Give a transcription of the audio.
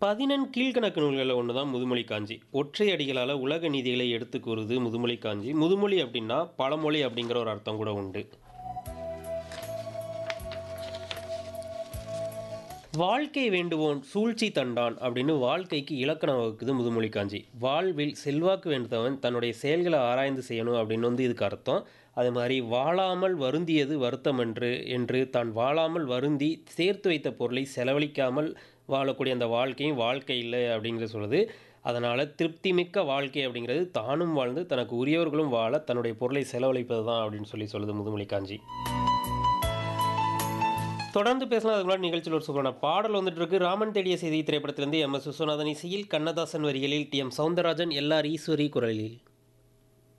பதினெண் கீழ்க்கணக்கு நூல்களில் ஒன்று தான் முதுமொழி காஞ்சி ஒற்றை அடிகளால் உலக நீதிகளை எடுத்து கூறுது முதுமொழி காஞ்சி முதுமொழி அப்படின்னா பழமொழி அப்படிங்கிற ஒரு அர்த்தம் கூட உண்டு வாழ்க்கை வேண்டுவோன் சூழ்ச்சி தண்டான் அப்படின்னு வாழ்க்கைக்கு இலக்கணம் வகுக்குது முதுமொழி காஞ்சி வாழ்வில் செல்வாக்கு வேண்டவன் தன்னுடைய செயல்களை ஆராய்ந்து செய்யணும் அப்படின்னு வந்து இதுக்கு அர்த்தம் அது மாதிரி வாழாமல் வருந்தியது வருத்தம் என்று என்று தான் வாழாமல் வருந்தி சேர்த்து வைத்த பொருளை செலவழிக்காமல் வாழக்கூடிய அந்த வாழ்க்கையும் வாழ்க்கை இல்லை அப்படிங்கிறது சொல்லுது அதனால் திருப்திமிக்க வாழ்க்கை அப்படிங்கிறது தானும் வாழ்ந்து தனக்கு உரியவர்களும் வாழ தன்னுடைய பொருளை செலவழிப்பது தான் அப்படின்னு சொல்லி சொல்லுது முதுமொழி காஞ்சி தொடர்ந்து பேசலாம் அதுக்கு முன்னாடி நிகழ்ச்சியில் ஒரு சூப்பரான பாடல் வந்துட்டு இருக்கு ராமன் தேடிய செய்தி திரைப்படத்திலிருந்து எம் எஸ் விஸ்வநாதன் இசையில் கண்ணதாசன் வரிகளில் T M Soundararajan L R Eswari குரலில்